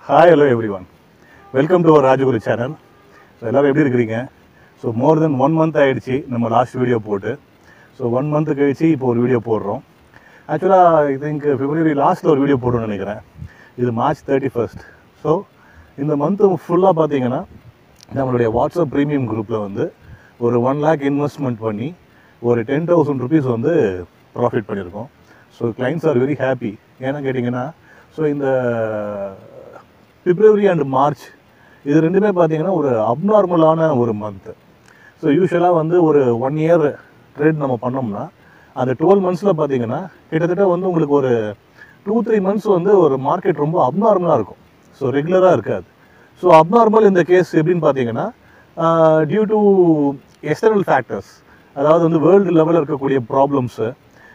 hi hello everyone welcome to our Rajaguru channel so எல்லோரும் எப்படி இருக்கிறீங்க so more than one month ஆயிடுச்சு நம்ம லாஸ்ட் வீடியோ போட்டு ஸோ ஒன் மந்த் கழிச்சு இப்போ ஒரு வீடியோ போடுறோம் ஆக்சுவலாக ஐ திங்க் பிப்ரவரி லாஸ்ட்டில் ஒரு வீடியோ போடணும்னு நினைக்கிறேன் இது மார்ச் தேர்ட்டி ஃபர்ஸ்ட் ஸோ இந்த மந்த்து ஃபுல்லாக பார்த்தீங்கன்னா நம்மளுடைய வாட்ஸ்அப் ப்ரீமியம் குரூப்பில் வந்து ஒரு ஒன் லேக் இன்வெஸ்ட்மெண்ட் பண்ணி ஒரு டென் தௌசண்ட் ருபீஸ் வந்து ப்ராஃபிட் பண்ணியிருக்கோம் so clients are very happy ஏன்னா கேட்டிங்கன்னா ஸோ இந்த பிப்ரவரி அண்ட் மார்ச் இது ரெண்டுமே பார்த்தீங்கன்னா ஒரு அப்நார்மலான ஒரு மந்த்து ஸோ யூஸ்வலாக வந்து ஒரு ஒன் இயர் ட்ரேட் நம்ம பண்ணோம்னா அந்த டுவெல் மந்த்ஸில் பார்த்தீங்கன்னா கிட்டத்தட்ட வந்து உங்களுக்கு ஒரு டூ த்ரீ மந்த்ஸ் வந்து ஒரு மார்க்கெட் ரொம்ப அப்நார்மலாக இருக்கும் ஸோ ரெகுலராக இருக்காது ஸோ அப்நார்மல் இந்த கேஸ் எப்படின்னு பார்த்தீங்கன்னா டியூ டு எக்ஸ்டர்னல் ஃபேக்டர்ஸ் அதாவது வந்து வேர்ல்டு லெவலில் இருக்கக்கூடிய ப்ராப்ளம்ஸு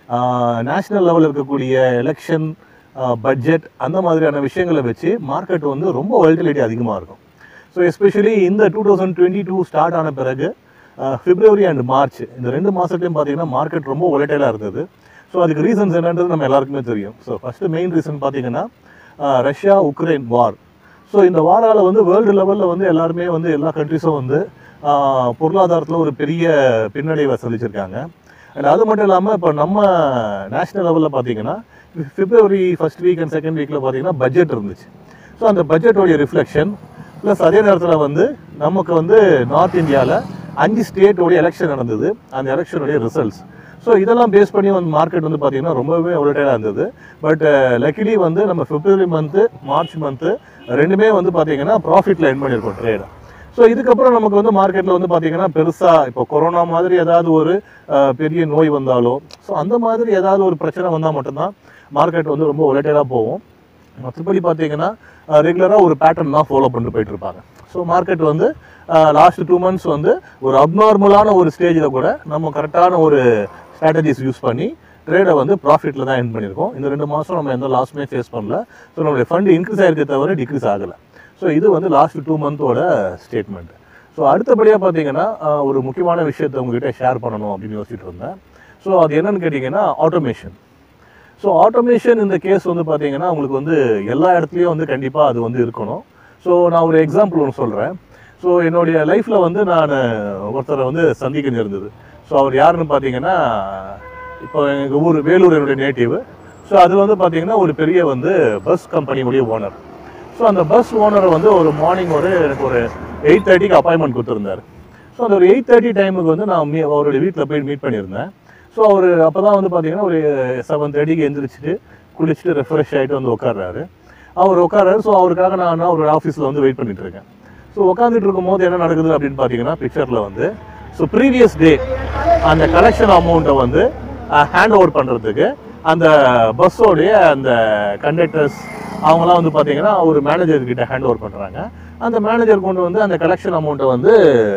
நேஷ்னல் லெவலில் இருக்கக்கூடிய எலெக்ஷன் பட்ஜெட் அந்த மாதிரியான விஷயங்களை வச்சு மார்க்கெட் வந்து ரொம்ப வல்டிலிட்டி அதிகமாக இருக்கும் ஸோ எஸ்பெஷலி இந்த two thousand twenty two start ஆன பிறகு பிப்ரவரி அண்ட் மார்ச் இந்த ரெண்டு மாதத்துலையும் பார்த்தீங்கன்னா மார்க்கெட் ரொம்ப ஒலட்டைலாக இருந்தது ஸோ அதுக்கு ரீசன்ஸ் என்னன்றது நம்ம எல்லாருக்குமே தெரியும் ஸோ ஃபஸ்ட்டு மெயின் ரீசன் பார்த்தீங்கன்னா ரஷ்யா உக்ரைன் வார் ஸோ இந்த வாரால் வந்து வேர்ல்டு லெவலில் வந்து எல்லாருமே வந்து எல்லா கண்ட்ரிஸும் வந்து பொருளாதாரத்தில் ஒரு பெரிய பின்னடைவை சந்திச்சிருக்காங்க அண்ட் அது மட்டும் இல்லாமல் இப்போ நம்ம நேஷ்னல் லெவலில் பார்த்தீங்கன்னா February first week and second வீக்கில் பார்த்தீங்கன்னா பட்ஜெட் இருந்துச்சு ஸோ அந்த பட்ஜெட்டோடைய ரிஃப்ளெக்ஷன் ப்ளஸ் அதே நேரத்தில் வந்து நமக்கு வந்து நார்த் இந்தியாவில் அஞ்சு ஸ்டேட்டோடைய எலெக்ஷன் நடந்தது அந்த எலெக்ஷனுடைய ரிசல்ட்ஸ் ஸோ இதெல்லாம் பேஸ் பண்ணி வந்து மார்க்கெட் வந்து பார்த்தீங்கன்னா ரொம்பவே ஒலட்டைலாக இருந்தது பட் லக்கிலி வந்து நம்ம பிப்ரவரி மந்த்து மார்ச் மந்த்து ரெண்டுமே வந்து பார்த்தீங்கன்னா ப்ராஃபிட்டில் என் பண்ணியிருக்கோம் ட்ரேடை ஸோ இதுக்கப்புறம் நமக்கு வந்து மார்க்கெட்டில் வந்து பார்த்தீங்கன்னா பெருசாக இப்போ கொரோனா மாதிரி ஏதாவது ஒரு அஹ், பெரிய நோய் வந்தாலோ ஸோ அந்த மாதிரி ஏதாவது ஒரு பிரச்சனை வந்தால் மட்டும்தான் மார்க்கெட் வந்து ரொம்ப ஒலட்டைலாக போகும் மற்றபடி பார்த்தீங்கன்னா ரெகுலராக ஒரு பேட்டர்ன் தான் ஃபாலோ பண்ணிட்டு போயிட்டு இருப்பாங்க ஸோ மார்க்கெட் வந்து லாஸ்ட் டூ மந்த்ஸ் வந்து ஒரு அப்நார்மலான ஒரு ஸ்டேஜில் கூட நம்ம கரெக்டான ஒரு ஸ்ட்ராட்டஜிஸ் யூஸ் பண்ணி ட்ரேடை வந்து ப்ராஃபிட்டில் தான் என் பண்ணியிருக்கோம் இந்த ரெண்டு மாதம் நம்ம எந்த லாஸுமே ஃபேஸ் பண்ணல ஸோ நம்மளுடைய ஃபண்ட் இன்க்ரீஸ் ஆயிருக்கே தவிர டிக்ரீஸ் ஆகலை ஸோ இது வந்து லாஸ்ட் டூ மந்தோட ஸ்டேட்மெண்ட் ஸோ அடுத்தபடியாக பார்த்தீங்கன்னா ஆஹ், ஒரு முக்கியமான விஷயத்தை உங்ககிட்ட ஷேர் பண்ணணும் அப்படின்னு யோசிச்சுட்டு இருந்தேன் ஸோ அது என்னன்னு கேட்டிங்கன்னா ஆட்டோமேஷன் ஸோ ஆட்டோமேஷன் இந்த கேஸ் வந்து பார்த்தீங்கன்னா உங்களுக்கு வந்து எல்லா இடத்துலையும் வந்து கண்டிப்பாக அது வந்து இருக்கணும் ஸோ நான் ஒரு எக்ஸாம்பிள் ஒன்று சொல்கிறேன் ஸோ என்னுடைய லைஃப்பில் வந்து நான் ஒருத்தரை வந்து சந்திக்க நேர்ந்தது ஸோ அவர் யாருன்னு பார்த்தீங்கன்னா இப்போ எங்கள் ஊர் வேலூர் என்னுடைய நேட்டிவ் ஸோ அது வந்து பார்த்தீங்கன்னா ஒரு பெரிய வந்து பஸ் கம்பெனியுடைய ஓனர் ஸோ அந்த பஸ் ஓனரை வந்து ஒரு மார்னிங் ஒரு எனக்கு ஒரு எயிட் தேர்ட்டிக்கு அப்பாயின்மெண்ட் கொடுத்துருந்தாரு ஸோ அந்த ஒரு எயிட் தேர்ட்டி டைமுக்கு வந்து நான் மீ- அவருடைய வீட்டில் போய் மீட் பண்ணியிருந்தேன் ஸோ அவர் அப்போ தான் வந்து பார்த்தீங்கன்னா ஒரு செவன் தேர்ட்டிக்கு எந்திரிச்சிட்டு குளிச்சுட்டு ரெஃப்ரெஷ் ஆகிட்டு வந்து உட்கார்றாரு அவர் உட்கார்றாரு ஸோ அவருக்காக நான் அவரோட ஆஃபீஸில் வந்து வெயிட் பண்ணிட்டு இருக்கேன் ஸோ உட்காந்துட்டு இருக்கும்போது என்ன நடக்குது அப்படின்னு பார்த்தீங்கன்னா பிக்சரில் வந்து ஸோ ப்ரீவியஸ் டே அந்த கலெக்ஷன் அமௌண்ட்டை வந்து ஹேண்ட் ஓவர் பண்ணுறதுக்கு அந்த பஸ்ஸோடைய அந்த கண்டக்டர்ஸ் அவங்களாம் வந்து பார்த்தீங்கன்னா ஒரு மேனேஜர் கிட்ட ஹேண்ட் ஓவர் பண்ணுறாங்க அந்த மேனேஜர் கொண்டு வந்து அந்த கலெக்ஷன் அமௌண்ட்டை வந்து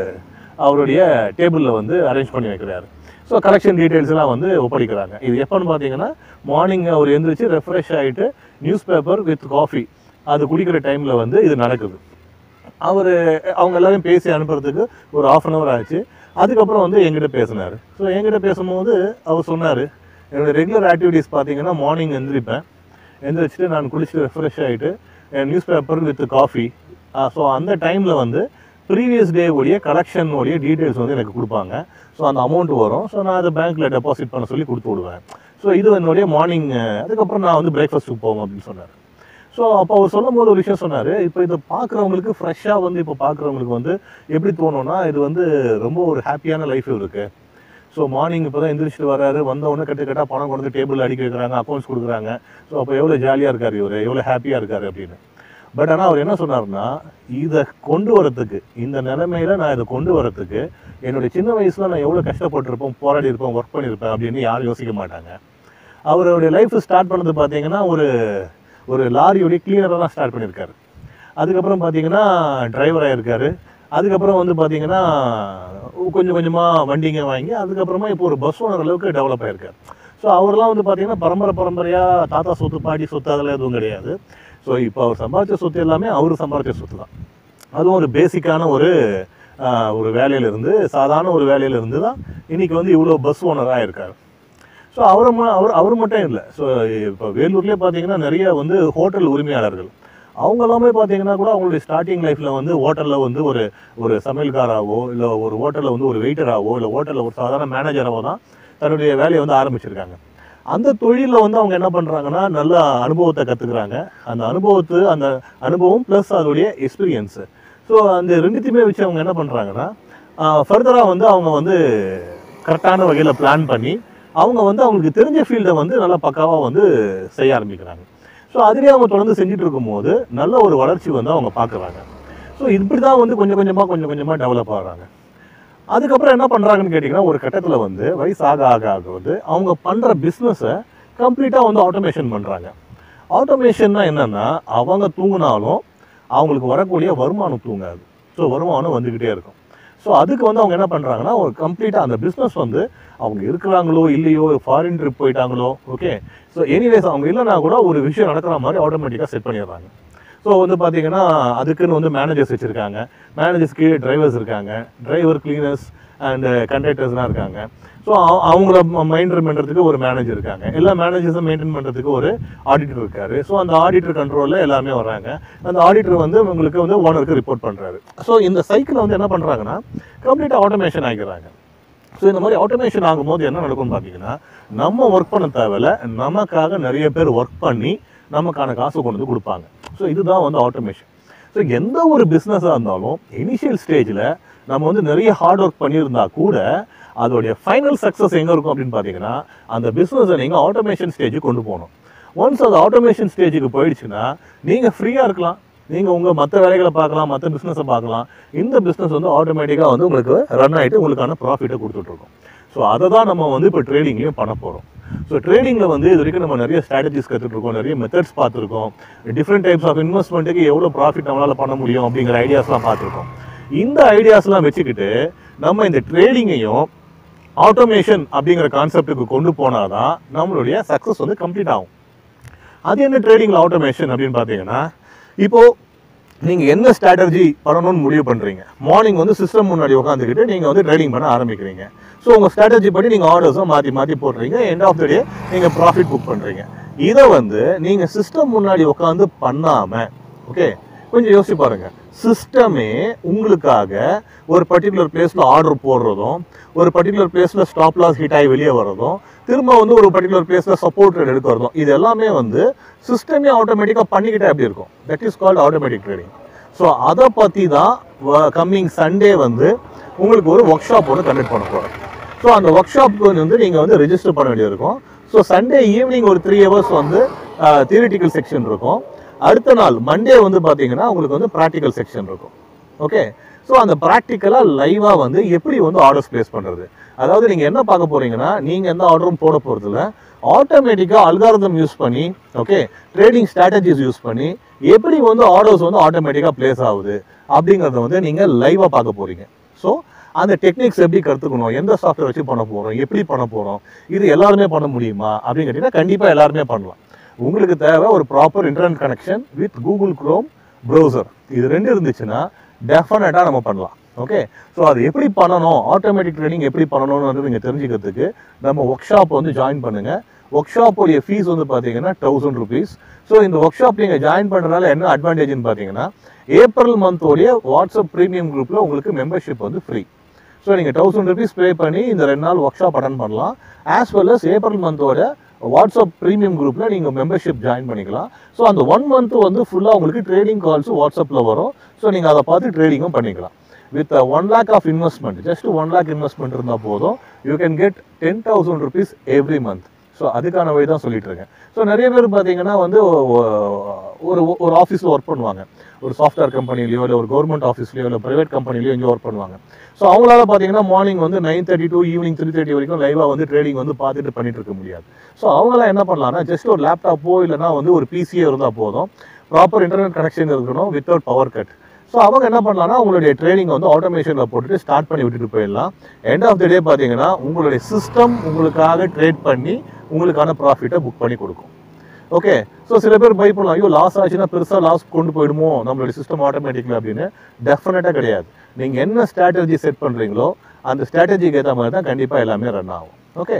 அவருடைய டேபிளில் வந்து அரேஞ்ச் பண்ணி வைக்கிறாரு ஸோ கலெக்ஷன் டீட்டெயில்ஸ் எல்லாம் வந்து ஒப்படைக்கிறாங்க இது எப்போன்னு பார்த்தீங்கன்னா மார்னிங் அவர் எந்திரிச்சு ரெஃப்ரெஷ் ஆகிட்டு நியூஸ் பேப்பர் வித் காஃபி அது குடிக்கிற டைமில் வந்து இது நடக்குது அவர் அவங்க எல்லாரையும் பேசி அனுப்புறதுக்கு ஒரு ஆஃப் அன் ஹவர் ஆச்சு அதுக்கப்புறம் வந்து எங்கிட்ட பேசினார் ஸோ எங்கிட்ட பேசும்போது அவர் சொன்னார் என்னோட ரெகுலர் ஆக்டிவிட்டீஸ் பார்த்தீங்கன்னா மார்னிங் எந்திரிப்பேன் எந்திரிச்சிட்டு நான் குளிச்சுட்டு ரெஃப்ரெஷ் ஆகிட்டு news paper with coffee so அந்த டைமில் வந்து ப்ரீவியஸ் டே உடைய கலெக்ஷன் உடைய டீட்டெயில்ஸ் வந்து எனக்கு கொடுப்பாங்க ஸோ அந்த அமௌண்ட் வரும் ஸோ நான் அதை பேங்க்கில் டெபாசிட் பண்ண சொல்லி கொடுத்து விடுவேன் ஸோ இது என்னுடைய மார்னிங் அதுக்கப்புறம் நான் வந்து பிரேக்ஃபாஸ்ட்டுக்கு போவோம் அப்படின்னு சொன்னார் ஸோ அப்போ அவர் சொல்லும் போது ஒரு விஷயம் சொன்னார் இப்போ இதை பார்க்குறவங்களுக்கு ஃப்ரெஷ்ஷாக வந்து இப்போ பார்க்குறவங்களுக்கு வந்து எப்படி தோணும்னா இது வந்து ரொம்ப ஒரு ஹாப்பியான லைஃப் இருக்கு ஸோ மார்னிங் இப்போ தான் எந்திரிச்சிட்டு வராரு வந்த உடனே கட்டு கட்டாக பணம் கொண்டு வந்து டேபிள் அடிக்க வைக்கிறாங்க அக்கௌண்ட்ஸ் கொடுக்குறாங்க ஸோ அப்போ எவ்வளோ ஜாலியாக இருக்கார் இவர் எவ்வளோ ஹாப்பியாக இருக்காரு அப்படின்னு பட் ஆனால் அவர் என்ன சொன்னார்னா இதை கொண்டு வரத்துக்கு இந்த நிலைமையில நான் இதை கொண்டு வரத்துக்கு என்னுடைய சின்ன வயசுல நான் எவ்வளோ கஷ்டப்பட்டிருப்போம் போராடி இருப்பேன் ஒர்க் பண்ணியிருப்பேன் அப்படின்னு யாரும் யோசிக்க மாட்டாங்க அவருடைய லைஃப் ஸ்டார்ட் பண்ணது பார்த்தீங்கன்னா ஒரு ஒரு லாரியோடைய கிளீனராக தான் ஸ்டார்ட் பண்ணியிருக்காரு அதுக்கப்புறம் பார்த்தீங்கன்னா டிரைவராக இருக்காரு அதுக்கப்புறம் வந்து பார்த்தீங்கன்னா கொஞ்சம் கொஞ்சமாக வண்டிங்க வாங்கி அதுக்கப்புறமா இப்போ ஒரு பஸ் ஓனர் அளவுக்கு டெவலப் ஆயிருக்காரு ஸோ அவர்லாம் வந்து பார்த்தீங்கன்னா பரம்பரை பரம்பரையாக தாத்தா சொத்து பாட்டி சொத்து அதெல்லாம் எதுவும் கிடையாது ஸோ இப்போ அவர் சம்பாதிச்ச சொத்து எல்லாமே அவர் சம்பாதிச்ச சொத்து தான் அதுவும் ஒரு பேசிக்கான ஒரு ஆஹ், ஒரு வேலையில இருந்து சாதாரண ஒரு வேலையில இருந்து தான் இன்னைக்கு வந்து இவ்வளோ பஸ் ஓனராக இருக்காரு ஸோ அவரை ம- அவர் அவர் மட்டும் இல்லை ஸோ இப்போ வேலூர்லேயே பார்த்தீங்கன்னா நிறைய வந்து ஹோட்டல் உரிமையாளர்கள் அவங்க எல்லாமே பார்த்தீங்கன்னா கூட அவங்களுடைய ஸ்டார்டிங் லைஃப்பில் வந்து ஹோட்டலில் வந்து ஒரு ஒரு சமையல்காராவோ இல்லை ஒரு ஹோட்டலில் வந்து ஒரு வெயிட்டராகவோ இல்லை ஹோட்டலில் ஒரு சாதாரண மேனேஜராகவோ தான் தன்னுடைய வேலையை வந்து ஆரம்பிச்சிருக்காங்க அந்த தொழிலில் வந்து அவங்க என்ன பண்ணுறாங்கன்னா நல்ல அனுபவத்தை கற்றுக்குறாங்க அந்த அனுபவத்து அந்த அனுபவம் ப்ளஸ் அதோடைய எக்ஸ்பீரியன்ஸு ஸோ அந்த ரெண்டுத்தையுமே வச்சு அவங்க என்ன பண்ணுறாங்கன்னா ஃபர்தராக வந்து அவங்க வந்து கரெக்டான வகையில் பிளான் பண்ணி அவங்க வந்து அவங்களுக்கு தெரிஞ்ச ஃபீல்டை வந்து நல்லா பக்காவாக வந்து செய்ய ஆரம்பிக்கிறாங்க ஸோ அதிலே அவங்க தொடர்ந்து செஞ்சுட்டு இருக்கும்போது நல்ல ஒரு வளர்ச்சி வந்து அவங்க பார்க்குறாங்க ஸோ இப்படி தான் வந்து கொஞ்சம் கொஞ்சமாக கொஞ்சம் கொஞ்சமாக டெவலப் ஆகுறாங்க அதுக்கப்புறம் என்ன பண்ணுறாங்கன்னு கேட்டிங்கன்னா ஒரு கட்டத்தில் வந்து வயசு ஆக ஆக ஆக வந்து அவங்க பண்ணுற பிஸ்னஸை கம்ப்ளீட்டாக வந்து ஆட்டோமேஷன் பண்ணுறாங்க ஆட்டோமேஷன்னா என்னென்னா அவங்க தூங்கினாலும் அவங்களுக்கு வரக்கூடிய வருமானம் தூங்காது ஸோ வருமானம் வந்துக்கிட்டே இருக்கும் ஸோ அதுக்கு வந்து அவங்க என்ன பண்ணுறாங்கன்னா ஒரு கம்ப்ளீட்டாக அந்த பிஸ்னஸ் வந்து அவங்க இருக்கிறாங்களோ இல்லையோ ஃபாரின் ட்ரிப் போயிட்டாங்களோ ஓகே ஸோ எனிவேஸ் அவங்க இல்லைனா கூட ஒரு விஷயம் நடக்கிற மாதிரி ஆட்டோமேட்டிக்காக செட் பண்ணிடுறாங்க ஸோ வந்து பார்த்தீங்கன்னா அதுக்குன்னு வந்து மேனேஜர்ஸ் வச்சுருக்காங்க மேனேஜர்ஸ்க்கு டிரைவர்ஸ் இருக்காங்க டிரைவர் கிளீனர்ஸ் அண்ட் கண்டக்டர்ஸ்லாம் இருக்காங்க ஸோ அவங்கள மெயின்டைன் பண்ணுறதுக்கு ஒரு மேனேஜர் இருக்காங்க எல்லா மேனேஜர்ஸும் மெயின்டைன் பண்ணுறதுக்கு ஒரு ஆடிட்டர் இருக்காரு ஸோ அந்த ஆடிட்டர் கண்ட்ரோலில் எல்லாமே வராங்க அந்த ஆடிட்டர் வந்து உங்களுக்கு வந்து ஓனருக்கு ரிப்போர்ட் பண்ணுறாரு ஸோ இந்த சைக்கிளை வந்து என்ன பண்ணுறாங்கன்னா கம்ப்ளீட்டாக ஆட்டோமேஷன் ஆகிக்கிறாங்க ஸோ இந்த மாதிரி ஆட்டோமேஷன் ஆகும்போது என்ன நடக்கும்னு பார்த்தீங்கன்னா நம்ம ஒர்க் பண்ண தேவையில்ல நமக்காக நிறைய பேர் ஒர்க் பண்ணி நமக்கான காசு கொண்டு வந்து கொடுப்பாங்க ஸோ இதுதான் வந்து ஆட்டோமேஷன் ஸோ எந்த ஒரு பிஸ்னஸாக இருந்தாலும் இனிஷியல் ஸ்டேஜில் நம்ம வந்து நிறைய ஹார்ட் ஒர்க் பண்ணியிருந்தா கூட அதோடைய ஃபைனல் சக்ஸஸ் எங்கே இருக்கும் அப்படின்னு பார்த்தீங்கன்னா அந்த பிஸ்னஸை நீங்கள் ஆட்டோமேஷன் ஸ்டேஜுக்கு கொண்டு போகணும் ஒன்ஸ் அது ஆட்டோமேஷன் ஸ்டேஜுக்கு போயிடுச்சுன்னா நீங்கள் ஃப்ரீயாக இருக்கலாம் நீங்கள் உங்கள் மற்ற வேலைகளை பார்க்கலாம் மற்ற பிஸ்னஸை பார்க்கலாம் இந்த பிஸ்னஸ் வந்து ஆட்டோமேட்டிக்காக வந்து உங்களுக்கு ரன் ஆகிட்டு உங்களுக்கான ப்ராஃபிட்டை கொடுத்துட்ருக்கோம் ஸோ அதை தான் நம்ம வந்து இப்போ ட்ரேடிங்லேயும் பண்ண போகிறோம் ஸோ ட்ரேடிங்கில் வந்து இது வரைக்கும் நம்ம நிறைய ஸ்ட்ராட்டஜிஸ் கற்றுட்ருக்கோம் நிறைய மெத்தட்ஸ் பார்த்துருக்கோம் டிஃப்ரெண்ட் டைப்ஸ் ஆஃப் இன்வெஸ்ட்மெண்ட்டுக்கு எவ்வளோ ப்ராஃபிட் நம்மளால் பண்ண முடியும் அப்படிங்கிற ஐடியாஸ்லாம் பார்த்துருக்கோம் இந்த ஐடியாஸ்லாம் வச்சுக்கிட்டு நம்ம இந்த ட்ரேடிங்கையும் ஆட்டோமேஷன் அப்படிங்கிற கான்செப்ட்டுக்கு கொண்டு போனால் தான் நம்மளுடைய சக்ஸஸ் வந்து கம்ப்ளீட் ஆகும் அது என்ன ட்ரேடிங்கில் ஆட்டோமேஷன் அப்படின்னு பார்த்தீங்கன்னா இப்போது நீங்கள் என்ன ஸ்ட்ராட்டஜி பண்ணணும்னு முடிவு பண்ணுறீங்க மார்னிங் வந்து சிஸ்டம் முன்னாடி உட்காந்துக்கிட்டு நீங்கள் வந்து ட்ரேடிங் பண்ண ஆரம்பிக்கிறீங்க ஸோ உங்கள் ஸ்ட்ராட்டஜி படி நீங்கள் ஆர்டர்ஸும் மாற்றி மாற்றி போடுறீங்க எண்ட் ஆஃப் த டே நீங்கள் ப்ராஃபிட் புக் பண்ணுறீங்க இதை வந்து நீங்கள் சிஸ்டம் முன்னாடி உட்காந்து பண்ணாமல் ஓகே கொஞ்சம் யோசிச்சு பாருங்க சிஸ்டமே உங்களுக்காக ஒரு பர்டிகுலர் பிளேஸில் ஆர்டர் போடுறதும் ஒரு பர்டிகுலர் பிளேஸில் ஸ்டாப் லாஸ் ஹிட் ஆகி வெளியே வர்றதும் திரும்ப வந்து ஒரு பர்டிகுலர் பிளேஸில் சப்போர்ட் ட்ரேட் எடுக்கிறதும் இது எல்லாமே வந்து சிஸ்டமே ஆட்டோமேட்டிக்காக பண்ணிக்கிட்டே அப்படி இருக்கும் that is called automatic trading so அதை பற்றி தான் கம்மிங் சண்டே வந்து உங்களுக்கு ஒரு ஒர்க் ஷாப் ஒன்று கண்டக்ட் பண்ண போகிறேன் ஸோ அந்த ஒர்க் ஷாப்க்கு வந்து நீங்கள் வந்து ரெஜிஸ்டர் பண்ண வேண்டியிருக்கும் ஸோ சண்டே ஈவினிங் ஒரு த்ரீ ஹவர்ஸ் வந்து தியரிட்டிக்கல் செக்ஷன் இருக்கும் அடுத்த நாள் மண்டே வந்து பார்த்தீங்கன்னா உங்களுக்கு வந்து ப்ராக்டிக்கல் செக்ஷன் இருக்கும் ஓகே ஸோ அந்த ப்ராக்டிக்கலாக லைவாக வந்து எப்படி வந்து ஆர்டர்ஸ் ப்ளேஸ் பண்ணுறது அதாவது நீங்கள் என்ன பார்க்க போறீங்கன்னா நீங்கள் எந்த ஆர்டரும் போட போகிறதில்ல ஆட்டோமேட்டிக்காக அல்காரதம் யூஸ் பண்ணி ஓகே ட்ரேடிங் ஸ்ட்ராட்டஜிஸ் யூஸ் பண்ணி எப்படி வந்து ஆர்டர்ஸ் வந்து ஆட்டோமேட்டிக்காக ப்ளேஸ் ஆகுது அப்படிங்கிறத வந்து நீங்கள் லைவாக பார்க்க போகிறீங்க ஸோ அந்த டெக்னிக்ஸ் எப்படி கற்றுக்கணும் எந்த சாஃப்ட்வேர் வச்சு பண்ண போகிறோம் எப்படி பண்ண போகிறோம் இது எல்லாருமே பண்ண முடியுமா அப்படின்னு கேட்டிங்கன்னா கண்டிப்பாக எல்லாருமே பண்ணலாம் உங்களுக்கு தேவை ஒரு proper internet connection with Google Chrome browser இது ரெண்டு இருந்துச்சுன்னா டெஃபினட்டாக நம்ம பண்ணலாம் ஓகே ஸோ அது எப்படி பண்ணணும் ஆட்டோமேட்டிக் ட்ரேடிங் எப்படி பண்ணணும்னு நீங்கள் தெரிஞ்சுக்கிறதுக்கு நம்ம ஒர்க் ஷாப் வந்து ஜாயின் பண்ணுங்கள் ஒர்க் ஷாப்போடைய ஃபீஸ் வந்து பார்த்தீங்கன்னா தௌசண்ட் ருபீஸ் ஸோ இந்த ஒர்க் ஷாப் நீங்கள் ஜாயின் பண்ணுறதுனால என்ன அட்வான்டேஜ்னு பார்த்தீங்கன்னா ஏப்ரல் மந்தோடைய வாட்ஸ்அப் ப்ரீமியம் குரூப்பில் உங்களுக்கு மெம்பர்ஷிப் வந்து ஃப்ரீ ஸோ நீங்கள் தௌசண்ட் ருபீஸ் பே பண்ணி இந்த ரெண்டு நாள் ஒர்க் ஷாப் அட்டன் பண்ணலாம் ஆஸ் வெல் அஸ் ஏப்ரல் மந்தோட வாட்ஸ்அப் ப்ரீமியம் குரூப்பில் நீங்கள் மெம்பர்ஷிப் ஜாயின் பண்ணிக்கலாம் ஸோ அந்த ஒன் மந்த் வந்து ஃபுல்லாக உங்களுக்கு ட்ரேடிங் கால்ஸ் வாட்ஸ்அப்பில் வரும் ஸோ நீங்கள் அதை பார்த்து ட்ரேடிங்கும் பண்ணிக்கலாம் with one lakh of investment just one lakh investment இருந்தால் போதும் you can get ten thousand rupees every month so அதுக்கான வழி தான் சொல்லிட்டு இருக்கேன் ஸோ நிறைய பேர் பார்த்தீங்கன்னா வந்து ஒ- ஒரு ஒரு ஆஃபீஸில் ஒர்க் பண்ணுவாங்க ஒரு சாஃப்ட்வேர் கம்பெனிலையோ இல்லை ஒரு கவர்மெண்ட் ஆஃபீஸ்லையோ இல்லை ப்ரைவேட் கம்பெனிலையோ எங்கேயோ ஒர்க் பண்ணுவாங்க ஸோ அவங்களால பார்த்தீங்கன்னா மார்னிங் வந்து nine thirty to evening three thirty வரைக்கும் லைவாக வந்து ட்ரேடிங் வந்து பார்த்துட்டு பண்ணிட்டு இருக்க முடியாது ஸோ அவங்களாம் என்ன பண்ணலாம்னா ஜஸ்ட் ஒரு லேப்டாப்போ இல்லைனா வந்து ஒரு பிசியோ இருந்தால் போதும் ப்ராப்பர் இன்டர்நெட் கனெக்ஷன் இருக்கணும் வித்தவுட் பவர் கட் ஸோ அவங்க என்ன பண்ணலாம்னா உங்களுடைய ட்ரேடிங் வந்து ஆட்டோமேஷனில் போட்டுட்டு ஸ்டார்ட் பண்ணி விட்டுட்டு போயிடலாம் எண்ட் ஆஃப் த டே பார்த்தீங்கன்னா உங்களுடைய சிஸ்டம் உங்களுக்காக ட்ரேட் பண்ணி உங்களுக்கான ப்ராஃபிட்டை புக் பண்ணி கொடுக்கும் ஓகே ஸோ சில பேர் பயப்படலாம் ஐயோ லாஸ் ஆச்சுன்னா பெருசாக லாஸ் கொண்டு போயிடுமோ நம்மளுடைய சிஸ்டம் ஆட்டோமேட்டிக்கில் அப்படின்னு டெஃபினட்டாக கிடையாது நீங்கள் என்ன ஸ்ட்ராட்டஜி செட் பண்ணுறீங்களோ அந்த ஸ்ட்ராட்டஜிக்கு ஏற்ற மாதிரி தான் கண்டிப்பாக எல்லாமே ரன் ஆகும் ஓகே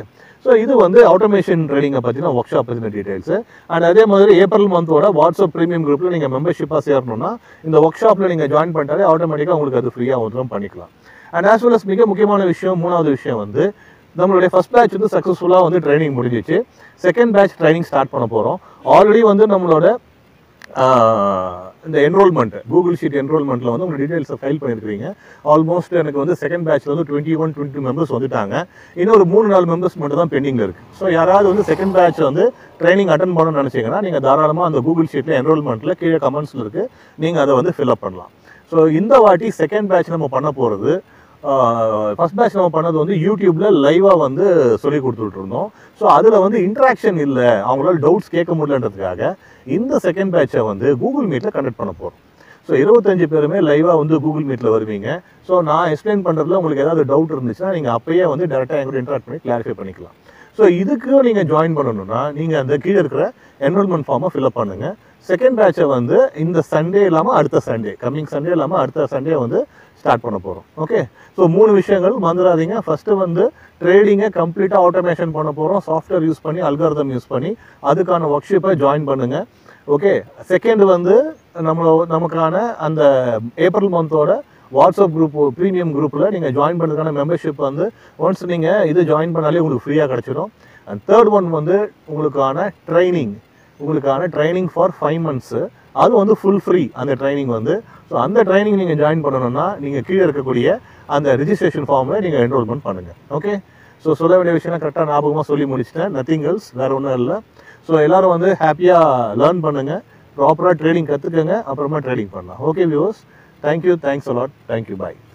ஸோ இது வந்து ஆட்டோமேஷன் ட்ரைனிங்கை பற்றின ஒர்க் ஷாப் பற்றின டீடைல்ஸ் அண்ட் அதே மாதிரி ஏப்ரல் மந்தோட வாட்ஸ்அப் ப்ரீமியம் குரூப்பில் நீங்கள் மெம்பர்ஷிப்பாக சேரணும்னா இந்த ஒர்க் ஷாப்பில் நீங்கள் ஜாயின் பண்ணிட்டாலே ஆட்டோமேட்டிக்காக உங்களுக்கு அது ஃப்ரீயாக வந்துடும் பண்ணிக்கலாம் அண்ட் ஆஸ் வெல் அஸ் மிக முக்கியமான விஷயம் மூணாவது விஷயம் வந்து நம்மளுடைய ஃபர்ஸ்ட் பேட்ச் வந்து சக்ஸஸ்ஃபுல்லாக வந்து ட்ரைனிங் முடிஞ்சிச்சு செகண்ட் பேட்ச் ட்ரைனிங் ஸ்டார்ட் பண்ண போகிறோம் ஆல்ரெடி வந்து நம்மளோட ஆஹ், இந்த என்ரோல்மெண்ட் கூகுள் ஷீட் என்ரோல்மெண்ட்டில் வந்து உங்கள் டீட்டெயில்ஸை ஃபைல் பண்ணியிருக்கீங்க ஆல்மோஸ்ட் எனக்கு வந்து செகண்ட் பேட்ச்ல வந்து டுவெண்ட்டி ஒன் டுவெண்ட்டி மெம்பர்ஸ் வந்துட்டாங்க இன்னும் ஒரு மூணு நாலு மெம்பர்ஸ் மட்டும் தான் பெண்டிங்கில் இருக்குது ஸோ யாராவது வந்து செகண்ட் பேட்ச் வந்து ட்ரைனிங் அட்டன் பண்ணணும்னு நினச்சிங்கன்னா நீங்கள் தாராளமாக அந்த கூகுள் ஷீட்டில் என்ரோல்மெண்ட்டில் கீழே கமெண்ட்ஸில் இருக்குது நீங்கள் அதை வந்து ஃபில்அப் பண்ணலாம் ஸோ இந்த வாட்டி செகண்ட் பேட்ச் நம்ம பண்ண போகிறது ஃபர்ஸ்ட் பேட்ச் நம்ம பண்ணது வந்து யூடியூப்ல லைவாக வந்து சொல்லி கொடுத்துட்டு இருந்தோம் ஸோ அதில் வந்து இன்ட்ராக்ஷன் இல்லை அவங்களால டவுட்ஸ் கேட்க முடியலன்றதுக்காக இந்த செகண்ட் பேட்சை வந்து கூகுள் மீட்டில் கண்டக்ட் பண்ண போகிறோம் ஸோ இருபத்தஞ்சு பேருமே லைவாக வந்து கூகுள் மீட்டில் வருவீங்க ஸோ நான் எக்ஸ்பிளைன் பண்ணுறதுல உங்களுக்கு ஏதாவது டவுட் இருந்துச்சுன்னா நீங்கள் அப்பயே வந்து டேரெக்டாக எங்கூட இன்ட்ராக்ட் பண்ணி கிளாரிஃபை பண்ணிக்கலாம் ஸோ இதுக்கு நீங்கள் ஜாயின் பண்ணணும்னா நீங்கள் அந்த கீழே இருக்கிற என்ரோல்மெண்ட் ஃபார்மை ஃபில்அப் பண்ணுங்கள் செகண்ட் பேட்சை வந்து இந்த சண்டே இல்லாமல் அடுத்த சண்டே கம்மிங் சண்டே இல்லாமல் அடுத்த சண்டே வந்து ஸ்டார்ட் பண்ண போகிறோம் ஓகே ஸோ மூணு விஷயங்கள் மறந்துடாதீங்க ஃபஸ்ட்டு வந்து ட்ரேடிங்கை கம்ப்ளீட்டாக ஆட்டோமேஷன் பண்ண போகிறோம் சாஃப்ட்வேர் யூஸ் பண்ணி அல்காரதம் யூஸ் பண்ணி அதுக்கான ஒர்க் ஷிப்பை ஜாயின் பண்ணுங்க ஓகே செகண்ட் வந்து நம்ம நமக்கான அந்த ஏப்ரல் மந்தோட வாட்ஸ்அப் குரூப் ப்ரீமியம் குரூப்பில் நீங்கள் ஜாயின் பண்ணுறதுக்கான மெம்பர்ஷிப் வந்து ஒன்ஸ் நீங்கள் இது ஜாயின் பண்ணாலே உங்களுக்கு ஃப்ரீயாக கிடச்சிடும் அண்ட் தேர்ட் ஒன் வந்து உங்களுக்கான ட்ரைனிங் உங்களுக்கான ட்ரைனிங் ஃபார் ஃபைவ் மந்த்ஸு அது வந்து ஃபுல் ஃப்ரீ அந்த ட்ரைனிங் வந்து ஸோ அந்த ட்ரைனிங் நீங்கள் ஜாயின் பண்ணணும்னா நீங்கள் கீழே இருக்கக்கூடிய அந்த ரிஜிஸ்ட்ரேஷன் ஃபார்மில் நீங்கள் என்ரோல்மெண்ட் பண்ணுங்கள் ஓகே ஸோ சொல்ல வேண்டிய விஷயம் கரெக்டாக ஞாபகமாக சொல்லி முடிச்சிட்டேன் நத்திங் எல்ஸ் வேறு ஒன்றும் இல்லை ஸோ எல்லாரும் வந்து ஹாப்பியாக லேர்ன் பண்ணுங்கள் ப்ராப்பராக ட்ரேடிங் கற்றுக்கங்க அப்புறமா ட்ரேடிங் பண்ணலாம் okay viewers thank you thanks a lot thank you பாய்